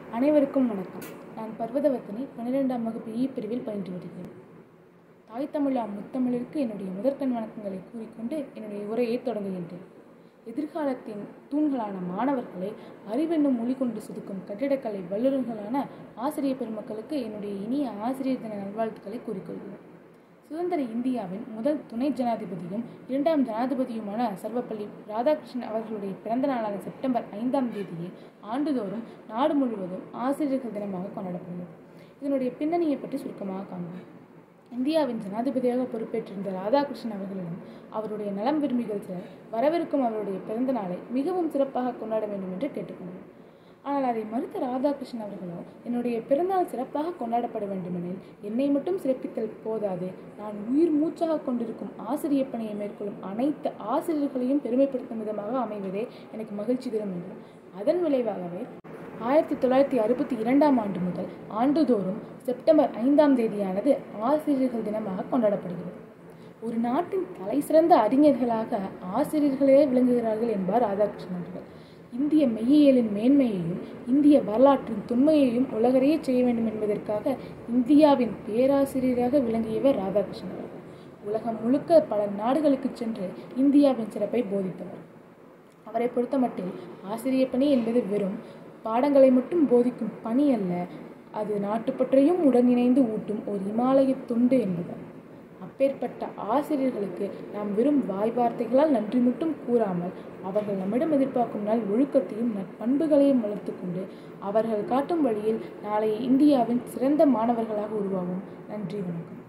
அனைவருக்கும் வணக்கம் நான் பர்வதவர்த்தினி பன்னிரெண்டாம் வகுப்பு இ பிரிவில் பயின்று வருகிறேன் தாய் தமிழாம் முத்தமிழிற்கு என்னுடைய முதற்கண் வணக்கங்களை கூறிக்கொண்டு என்னுடைய உரையை தொடங்குகின்றேன் எதிர்காலத்தின் தூண்களான மாணவர்களை அறிவென்னும் மொழி கொண்டு செதுக்கும் கட்டிடக்கலை வல்லுநர்களான ஆசிரியர் பெருமக்களுக்கு என்னுடைய இனிய ஆசிரியர் தின நல்வாழ்த்துக்களை கூறிக்கொள்கிறேன் சுதந்திர இந்தியாவின் முதல் துணை ஜனாதிபதியும் இரண்டாம் ஜனாதிபதியுமான சர்வப்பள்ளி ராதாகிருஷ்ணன் அவர்களுடைய பிறந்த நாளான செப்டம்பர் ஐந்தாம் தேதியை ஆண்டுதோறும் நாடு முழுவதும் ஆசிரியர்கள் தினமாக கொண்டாடப்படுகிறது இதனுடைய பின்னணியை பற்றி சுருக்கமாக காண்போம் இந்தியாவின் ஜனாதிபதியாக பொறுப்பேற்றிருந்த ராதாகிருஷ்ணன் அவர்களிடம் அவருடைய நலம் விரும்பிகள் சிலர் வரவிருக்கும் அவருடைய பிறந்த நாளை மிகவும் சிறப்பாக கொண்டாட வேண்டும் என்று கேட்டுக்கொண்டார் ஆனால் அதை மறுத்த ராதாகிருஷ்ணன் அவர்களோ என்னுடைய பிறந்தநாள் சிறப்பாக கொண்டாடப்பட வேண்டுமெனில் என்னை மட்டும் சிறப்பித்தல் போதாது நான் உயிர் மூச்சாக கொண்டிருக்கும் ஆசிரியர் பணியை மேற்கொள்ளும் அனைத்து ஆசிரியர்களையும் பெருமைப்படுத்தும் விதமாக அமைவதே எனக்கு மகிழ்ச்சி தரும் என்றார் அதன் விளைவாகவே ஆயிரத்தி தொள்ளாயிரத்தி அறுபத்தி இரண்டாம் ஆண்டு முதல் ஆண்டுதோறும் செப்டம்பர் ஐந்தாம் தேதியானது ஆசிரியர்கள் தினமாக கொண்டாடப்படுகிறது ஒரு நாட்டின் தலை சிறந்த அறிஞர்களாக ஆசிரியர்களே விளங்குகிறார்கள் என்பார் ராதாகிருஷ்ணன் அவர்கள் இந்திய மெய்யியலின் மேன்மையையும் இந்திய வரலாற்றின் தொன்மையையும் உலகறைய செய்ய வேண்டும் என்பதற்காக இந்தியாவின் பேராசிரியராக விளங்கியவர் ராதாகிருஷ்ணன் அவர்கள் உலகம் முழுக்க பல நாடுகளுக்கு சென்று இந்தியாவின் சிறப்பை போதித்தவர் அவரை பொறுத்தமட்டில் ஆசிரியர் பணி என்பது வெறும் பாடங்களை மட்டும் போதிக்கும் பணி அல்ல அது நாட்டுப்பற்றையும் உடன் இணைந்து ஊட்டும் ஒரு இமாலய துண்டு என்பதால் அப்பேற்பட்ட ஆசிரியர்களுக்கு நாம் வெறும் வாய் வார்த்தைகளால் நன்றி மட்டும் கூறாமல் அவர்கள் நம்மிடம் எதிர்பார்க்கும் நாள் ஒழுக்கத்தையும் நற்பண்புகளையும் வளர்த்து கொண்டு அவர்கள் காட்டும் வழியில் நாளைய இந்தியாவின் சிறந்த மாணவர்களாக உருவாகும் நன்றி வணக்கம்